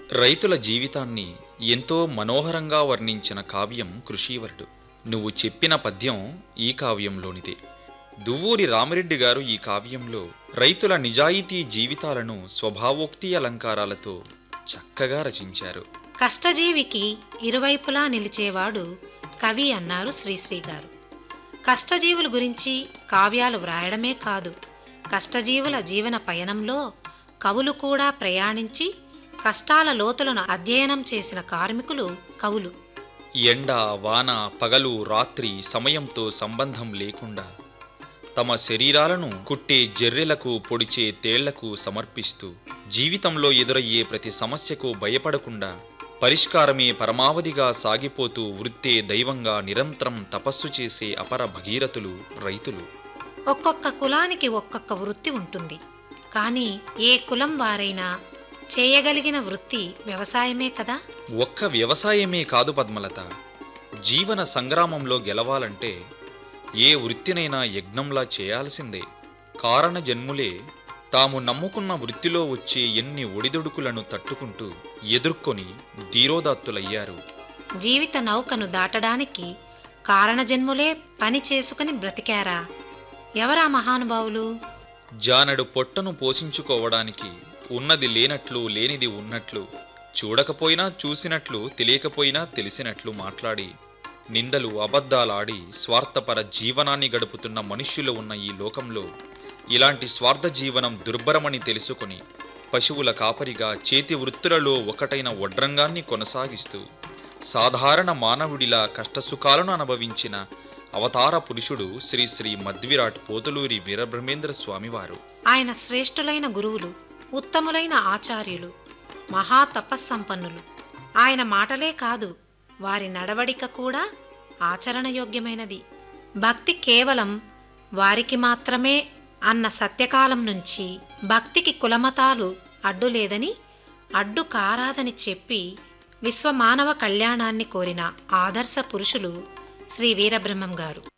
రైతుల జీవితాన్ని ఎంతో మనోహరంగా వర్ణించిన కావ్యం కృషీవరుడు నువ్వు చెప్పిన పద్యం ఈ కావ్యంలోనిదే దువ్వూరి రామిరెడ్డి గారు ఈ కావ్యంలో రైతుల నిజాయితీ జీవితాలను స్వభావోక్తి అలంకారాలతో చక్కగా రచించారు కష్టజీవికి ఇరువైపులా నిలిచేవాడు కవి అన్నారు శ్రీశ్రీ గారు కష్టజీవుల గురించి కావ్యాలు వ్రాయడమే కాదు కష్టజీవుల జీవన పయనంలో కవులు కూడా ప్రయాణించి కష్టాల లోతులను అధ్యయనం చేసిన కార్మికులు కవులు ఎండ వాన పగలు రాత్రి సమయంతో సంబంధం లేకుండా తమ శరీరాలను కుట్టే జర్రెలకు పొడిచే తేళ్లకు సమర్పిస్తూ జీవితంలో ఎదురయ్యే ప్రతి సమస్యకు భయపడకుండా పరిష్కారమే పరమావధిగా సాగిపోతూ వృత్తే దైవంగా నిరంతరం తపస్సు చేసే అపర భగీరథులు రైతులు ఒక్కొక్క కులానికి ఒక్కొక్క వృత్తి ఉంటుంది కానీ ఏ కులం వారైనా చేయగలిగిన వృత్తి వ్యవసాయమే కదా ఒక్క వ్యవసాయమే కాదు పద్మలత జీవన సంగ్రామంలో గెలవాలంటే ఏ వృత్తినైనా యజ్ఞంలా చేయాల్సిందే కారణ జన్ములే తాము నమ్ముకున్న వృత్తిలో వచ్చే ఎన్ని ఒడిదుడుకులను తట్టుకుంటూ ఎదుర్కొని ధీరోదాత్తులయ్యారు జీవిత నౌకను దాటడానికి కారణజన్ములే పని చేసుకుని బ్రతికారా ఎవరా మహానుభావులు జానడు పొట్టను పోషించుకోవడానికి ఉన్నది లేనట్లు లేనిది ఉన్నట్లు చూడకపోయినా చూసినట్లు తెలియకపోయినా తెలిసినట్లు మాట్లాడి నిందలు అబద్ధాలాడి స్వార్థపర జీవనాన్ని గడుపుతున్న మనుష్యులు ఉన్న ఈ లోకంలో ఇలాంటి స్వార్థ జీవనం దుర్భరమని తెలుసుకొని పశువుల కాపరిగా చేతి వృత్తులలో ఒకటైన వడ్రంగాన్ని కొనసాగిస్తూ సాధారణ మానవుడిలా కష్టసుఖాలను అనుభవించిన అవతార పురుషుడు శ్రీ శ్రీ మధ్విరాట్ పోతులూరి వీరబ్రహ్మేంద్ర స్వామివారు ఆయన శ్రేష్ఠులైన గురువులు ఉత్తములైన ఆచార్యులు మహా తపస్సంపన్నులు ఆయన మాటలే కాదు వారి నడవడిక కూడా ఆచరణయోగ్యమైనది భక్తి కేవలం వారికి మాత్రమే అన్న సత్యకాలం నుంచి భక్తికి కులమతాలు అడ్డు లేదని అడ్డు కారాదని చెప్పి విశ్వమానవ కళ్యాణాన్ని కోరిన ఆదర్శ పురుషులు శ్రీ వీరబ్రహ్మం గారు